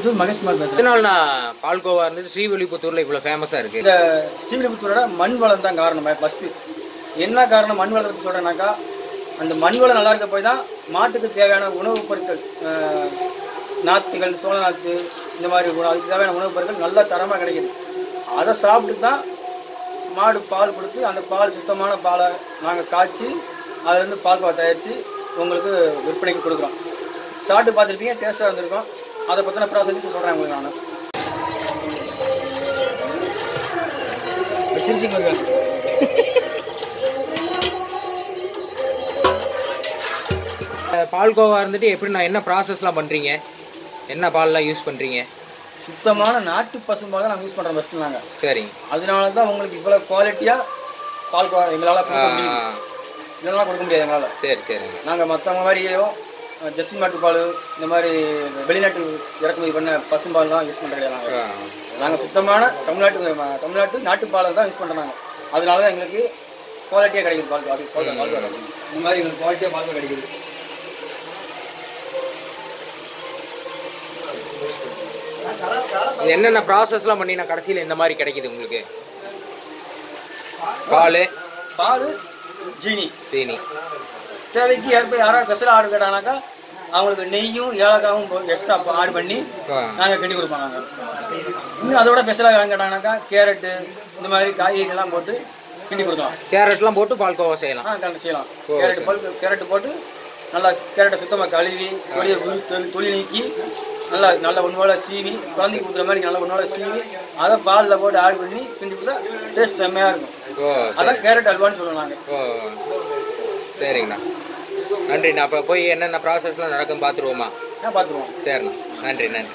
ஸ்ரீவில்லிபுத்தூர் மகேஷ்குமார் பேசுகிறேன் இதனால நான் பால்கோவா இருந்துட்டு ஸ்ரீவில்லிபுத்தூர்ல இவ்வளவு ஃபேமஸா இருக்கு இந்த ஸ்ரீவில்லிபுத்தூரோட மண் வளம் தான் காரணம் ஃபஸ்ட்டு என்ன காரணம் மண் வளத்தை சொல்கிறேன்னாக்கா அந்த மண் வளம் நல்லா இருக்க போய் தான் மாட்டுக்கு தேவையான உணவுப் பொருட்கள் அஹ், நாற்றுகள் சோள நாற்று இந்த மாதிரி உணவு- அதுக்கு தேவையான உணவுப் பொருட்கள் நல்ல தரமாக கிடைக்குது அதை சாப்பிட்டு தான் மாடு பால் கொடுத்து அந்த பால் சுத்தமான பாலை நாங்கள் காய்ச்சி அதுலேருந்து பால் பால் தயாரித்து உங்களுக்கு விற்பனைக்கு கொடுக்குறோம் சாப்பிட்டு பார்த்துருப்பீங்க டேஸ்ட்டாக இருந்திருக்கும் அதை பற்றின ப்ராசஸ் சொல்கிறேன் உங்களுக்கு நான் சிரிச்சிங்க அஹ் பால்கோவா இருந்துட்டு எப்படி நான் என்ன ப்ராசஸ்லாம் பண்றீங்க என்ன பால்லாம் யூஸ் பண்றீங்க சுத்தமான நாட்டு பசும்பால் தான் நாங்கள் யூஸ் பண்ணுறோம் ஃபஸ்ட்டு நாங்கள் சரிங்க அதனால தான் உங்களுக்கு இவ்வளோ குவாலிட்டியாக பால் கோ- எங்களால் கொடுக்க ஆ, முடியும் இதெல்லாம் கொடுக்க முடியாது எங்களால் சரி சரிங்க நாங்கள் மற்றவங்க மாதிரியோ ஜெர்சி மாட்டு பால் இந்த மாதிரி வெளிநாட்டு இறக்குமதி பண்ண பசும்பால்லாம் யூஸ் பண்ணுறது கிடையாது நாங்கள் ஆ, நாங்கள் சுத்தமான தமிழ்நாட்டு ம- தமிழ்நாட்டு நாட்டு பாலை தான் யூஸ் பண்ணுறோம் நாங்கள் அதனால தான் எங்களுக்கு குவாலிட்டியாக கிடைக்குது பால் பால் பால் பால் பால் இந்த மாதிரி எங்களுக்கு குவாலிட்டியாக பால் பால் கிடைக்குது இது என்னென்ன ப்ராசஸ்லாம் பண்ணி நான் கடைசியில் இந்த மாதிரி கிடைக்குது உங்களுக்கு பால் பால் ஜீனி தீனி தேவைக்கு ஏற்ப யாராவது ஸ்பெஷல் ஆர்டர் கேட்டாங்கனாக்கா அவங்களுக்கு நெய்யும் ஏலக்காவும் எக்ஸ்ட்ரா ஆட் பண்ணி ஆ, நாங்கள் கிண்டி கொடுப்போம் நாங்கள் இன்னும் அதோட ஸ்பெஷலாக வாங்கி கேட்டாங்கனாக்கா கேரட்டு இந்த மாதிரி காய்கறி எல்லாம் போட்டு கிண்டி கொடுக்கலாம் கேரட்லாம் போட்டு பால்கோவா செய்யலாம் ஆ கரெக்ட் செய்யலாம் ஓ, கேரட் பல் கேரட் போட்டு நல்லா கேரட்டை சுத்தமாக கழுவி தொழியை தொழில் நீக்கி நல்லா நல்லா ஒன்றோட சீவி குழந்தைக்கு கொடுக்குற மாதிரி நல்லா ஒன்றோட சீவி அதை பாலில் போட்டு ஆட் பண்ணி கிண்டி கொடுத்தா டேஸ்ட் செம்மையாக இருக்கும் ஓ சரி அதான் கேரட் அல்வான்னு சொல்லுவோம் நாங்கள் ஓ சரிங்கண்ணா நன்றிண்ணா அப்போ போய் என்னென்ன ப்ராசஸ்லாம் நடக்கும் பார்த்துருவோமா நான் பார்த்துருவோம் சரிண்ணா நன்றி நன்றி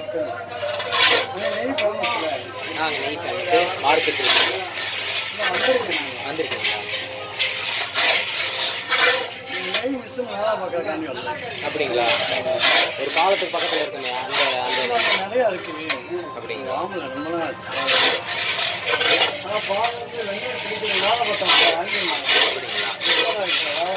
நெய் போகணும் நாங்கள் நெய் ஃபேமஸு மார்க்கெட் வந்திருக்கீங்களா நெய் விஷயம் நல்லா பார்க்கறதுக்காண்டி வந்தேன் அப்படிங்களா ஒரு பாலத்துக்கு பக்கத்தில் இருக்குமே அந்த அந்த நிறையா இருக்குது அப்படிங்களா ஆமாம் ரொம்ப நாள் ஆச்சு ஆனால் பால் வந்து வெங்காயம் பிடிக்கிறது வேலை பார்த்தோம் வாங்கியிருந்தாங்க அப்படிங்களா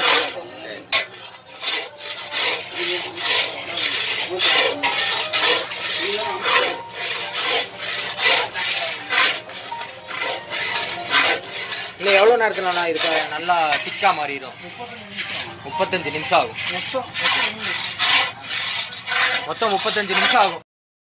இன்னும் எவ்வளோ நேரத்தில் நான் இருக்க நல்லா திக்காக மாறிடும் முப்பத்தஞ்சு நிமிஷம் ஆகும் மொத்தம் மொத்தம் முப்பத்தஞ்சு நிமிஷம் ஆகும்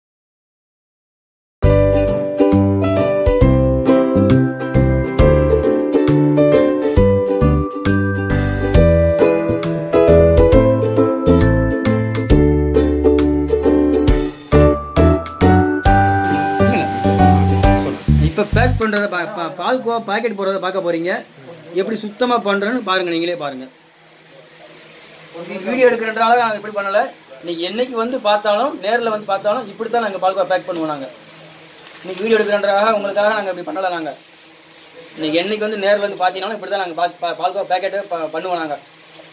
இப்போ பேக் பண்ணுறத பா பா- பால் கோவா பாக்கெட் போடுறத பார்க்க போகிறீங்க எப்படி சுத்தமாக பண்ணுறேன்னு பாருங்கள் நீங்களே பாருங்கள் வீடியோ எடுக்கிறதுனால நாங்கள் இப்படி பண்ணலை நீங்கள் என்னைக்கு வந்து பார்த்தாலும் நேரில் வந்து பார்த்தாலும் இப்படி தான் நாங்கள் பால் கோவா பேக் பண்ணுவோம் நாங்கள் இன்னைக்கு வீடியோ எடுக்கிறன்றதாக உங்களுக்காக நாங்கள் இப்படி பண்ணலை நாங்கள் நீங்கள் என்னைக்கு வந்து நேரில் வந்து பார்த்தீங்கன்னாலும் இப்படி தான் நாங்கள் பா பா- பால் கோவா பேக்கெட்டு ப- பண்ணுவோம் நாங்கள்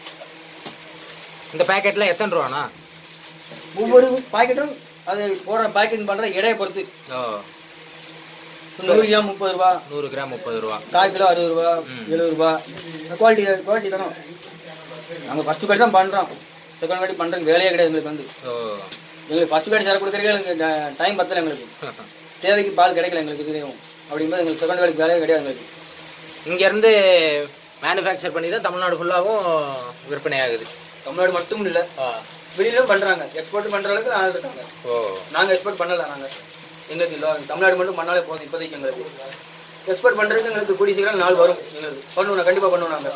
இந்த பேக்கெட்டில் எத்தனை ரூபாண்ணா ஒவ்வொரு பாக்கெட்டும் அது போடுற பேக்கெட் பண்ணுற எடையை பொறுத்து ஓ நூறு கிராம் முப்பது ரூபா நூறு கிராம் முப்பது ரூபா கால் கிலோ அறுபது ரூபா எழுபது ரூபா குவாலிட்டி குவாலிட்டி தானே நாங்கள் ஃபஸ்ட்டு காட்டி தான் பண்ணுறோம் செகண்ட் காட்டி பண்ணுறதுக்கு வேலையே கிடையாது எங்களுக்கு வந்து ஓ எங்களுக்கு ஃபஸ்ட்டு காட்டி சேர கொடுக்குறதுக்கு எங்களுக்கு டைம் பத்தல எங்களுக்கு தேவைக்கு பால் கிடைக்கல எங்களுக்கு தெரியும் அப்படிங்கும்போது எங்களுக்கு செகண்ட் வேலைக்கு வேலையே கிடையாது எங்களுக்கு இங்கேருந்து மேனுஃபேக்சர் பண்ணி தான் தமிழ்நாடு ஃபுல்லாகவும் விற்பனை ஆகுது தமிழ்நாடு மட்டும் இல்லை வெளியிலும் பண்ணுறாங்க எக்ஸ்போர்ட் பண்ணுற அளவுக்கு ஆள் இருக்காங்க ஓ நாங்கள் எக்ஸ்போர்ட் பண்ணல நாங்கள் எங்களுக்கு இல்லை தமிழ்நாடு மட்டும் பண்ணாலே போதும் இப்போதைக்கு எங்களுக்கு எக்ஸ்போர்ட் பண்ணுறதுக்கு எங்களுக்கு கூடிய சீக்கிரம் நாள் வரும் எங்களுக்கு பண்ணுவோம் கண்டிப்பாக பண்ணுவோம் நாங்கள்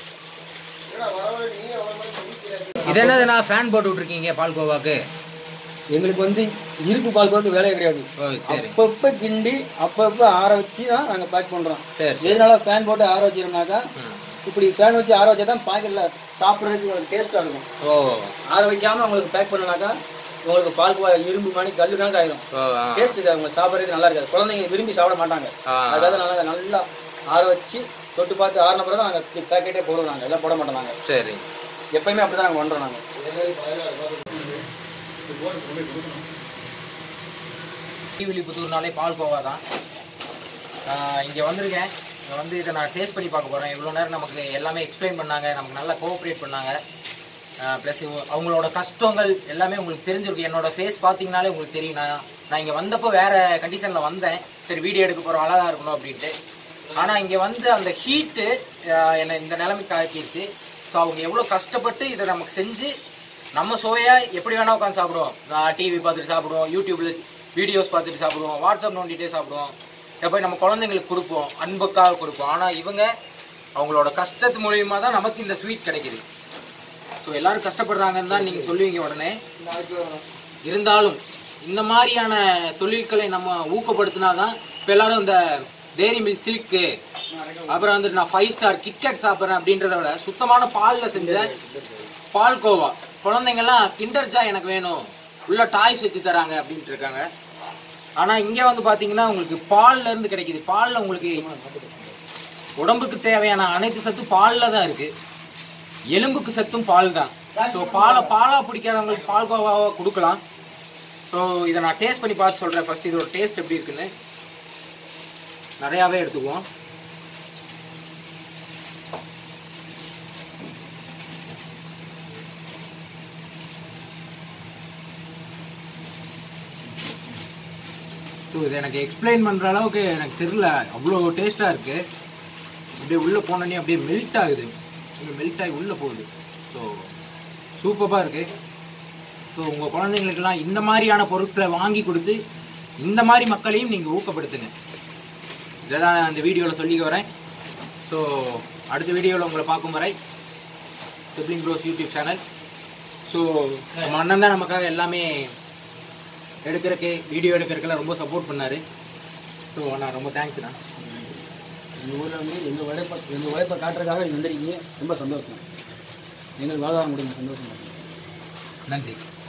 இது என்னதுண்ணா ஃபேன் போட்டு விட்ருக்கீங்க பால்கோவாக்கு எங்களுக்கு வந்து இருப்பு பால் பார்த்து வேலையே கிடையாது ஓ சரி அப்பப்போ கிண்டி அப்பப்போ ஆற வச்சு தான் நாங்கள் பேக் பண்ணுறோம் சரி எதனால ஃபேன் போட்டு ஆற வச்சிருந்தாக்கா ம். இப்படி ஃபேன் வச்சு ஆற வச்சா தான் பாக்கெட்டில் சாப்பிட்றதுக்கு ஒரு டேஸ்ட்டாக இருக்கும் ஓ ஆற வைக்காமல் உங்களுக்கு பேக் பண்ணனாக்கா உங்களுக்கு பால் கோவா இரும்பு மணி கல்லு கணக்கு ஆயிடும் ஓ ஆ டேஸ்ட் இருக்காது உங்களுக்கு சாப்பிட்றதுக்கு நல்லா இருக்காது குழந்தைங்க விரும்பி சாப்பிட மாட்டாங்க ஆ. அதுக்காக நல்லா நல்லா ஆற வச்சு தொட்டு பார்த்து ஆறின பிறகு தான் நாங்கள் பேக்கெட்டே போடுவோம் நாங்கள் எல்லாம் போட மாட்டோம் நாங்கள் சரி எப்பயுமே அப்படி தான் நாங்கள் பண்ணுறோம் நாங்கள் ஸ்ரீவில்லிபுத்தூர்னாலே பால்கோவா தான் இங்கே வந்திருக்கேன் இங்கே வந்து இதை நான் டேஸ்ட் பண்ணி பார்க்க போகிறேன் இவ்வளோ நேரம் நமக்கு எல்லாமே எக்ஸ்பிளைன் பண்ணாங்க நமக்கு நல்லா கோஆப்ரேட் பண்ணாங்க ப்ளஸ் அவங்களோட கஷ்டங்கள் எல்லாமே உங்களுக்கு தெரிஞ்சிருக்கு என்னோட ஃபேஸ் பார்த்தீங்கனாலே உங்களுக்கு தெரியும் நான் நான் இங்கே வந்தப்போ வேறு கண்டிஷனில் வந்தேன் சரி வீடியோ எடுக்க போகிறோம் அழகாக இருக்கணும் அப்படின்ட்டு ஆனால் இங்கே வந்து அந்த ஹீட்டு என்னை இந்த நிலைமைக்கு ஆக்கிடுச்சு ஸோ அவங்க எவ்வளோ கஷ்டப்பட்டு இதை நமக்கு செஞ்சு நம்ம சுவையாக எப்படி வேணால் உட்காந்து சாப்பிடுவோம் டிவி பார்த்துட்டு சாப்பிடுவோம் யூடியூப்பில் வீடியோஸ் பார்த்துட்டு சாப்பிடுவோம் வாட்ஸ்அப் நோண்டிகிட்டே சாப்பிடுவோம் இதை போய் நம்ம குழந்தைங்களுக்கு கொடுப்போம் அன்புக்காக கொடுப்போம் ஆனால் இவங்க அவங்களோட கஷ்டத்து மூலியமாக தான் நமக்கு இந்த ஸ்வீட் கிடைக்குது ஸோ எல்லாரும் கஷ்டப்படுறாங்கன்னு தான் நீங்கள் சொல்லுவீங்க உடனே இருந்தாலும் இந்த மாதிரியான தொழில்களை நம்ம ஊக்கப்படுத்தினா தான் இப்போ எல்லாரும் இந்த டேரி மில்க் சில்க்கு அப்புறம் வந்துட்டு நான் ஃபைவ் ஸ்டார் கிட்கட் சாப்பிட்றேன் அப்படின்றத விட சுத்தமான பாலில் செஞ்ச பால்கோவா குழந்தைங்கெல்லாம் கிண்டர் ஜாய் எனக்கு வேணும் உள்ள டாய்ஸ் வச்சு தராங்க அப்படின்ட்டு இருக்காங்க ஆனால் இங்கே வந்து பார்த்தீங்கன்னா உங்களுக்கு பால்ல இருந்து கிடைக்குது பாலில் உங்களுக்கு உடம்புக்கு தேவையான அனைத்து சத்தும் பாலில் தான் இருக்கு எலும்புக்கு சத்தும் பால் தான் ஸோ பாலை பாலாக பிடிக்காதவங்களுக்கு பால்கோவாவை கொடுக்கலாம் ஸோ இதை நான் டேஸ்ட் பண்ணி பார்த்து சொல்கிறேன் ஃபர்ஸ்ட் இதோட டேஸ்ட் எப்படி இருக்குன்னு நிறையாவே எடுத்துக்குவோம் ஸோ இது எனக்கு எக்ஸ்பிளைன் பண்ணுற அளவுக்கு எனக்கு தெரில அவ்வளோ டேஸ்ட்டாக இருக்குது அப்படியே உள்ளே போனோடனே அப்படியே மெல்ட் ஆகுது மெல்ட் ஆகி உள்ளே போகுது ஸோ சூப்பராக இருக்குது ஸோ உங்கள் குழந்தைங்களுக்கெல்லாம் இந்த மாதிரியான பொருட்களை வாங்கி கொடுத்து இந்த மாதிரி மக்களையும் நீங்கள் ஊக்கப்படுத்துங்க இதை தான் நான் இந்த வீடியோவில் சொல்லிக்க வரேன் ஸோ அடுத்த வீடியோவில் உங்களை பார்க்கும் வரை sibling bros YouTube channel so நம்ம அண்ணன் தான் நமக்காக எல்லாமே எடுக்கிறக்கு வீடியோ எடுக்கிறதுக்கெல்லாம் ரொம்ப சப்போர்ட் பண்ணார் ஸோ நான் ரொம்ப தேங்க்ஸ்ண்ணா எங்கள் ஊரில் வந்து எங்கள் உழைப்பை எங்கள் உழைப்பை காட்டுறதுக்காக இங்கே வந்திருக்கீங்க ரொம்ப சந்தோஷம் எங்களுக்கு வாழ்வாதாரம் கொடுங்க சந்தோஷம் நன்றி